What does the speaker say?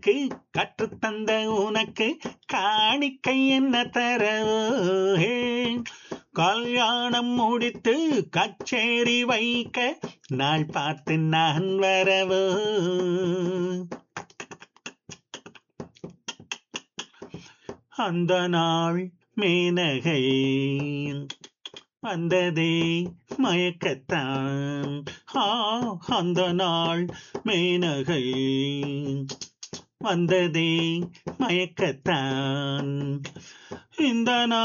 எனக்கு கற்றுத்தந்த உனக்கு காணிக்கை என்ன தரவோ ஹே. கல்யாணம் முடித்து கச்சேரி வைக்க நாள் பார்த்து நான் வரவோ அந்த நாள் மேனகை வந்ததே மயக்கத்தான் ஆ அந்த நாள் மேனகை வந்ததே மயக்கத்தான் இந்த நாள்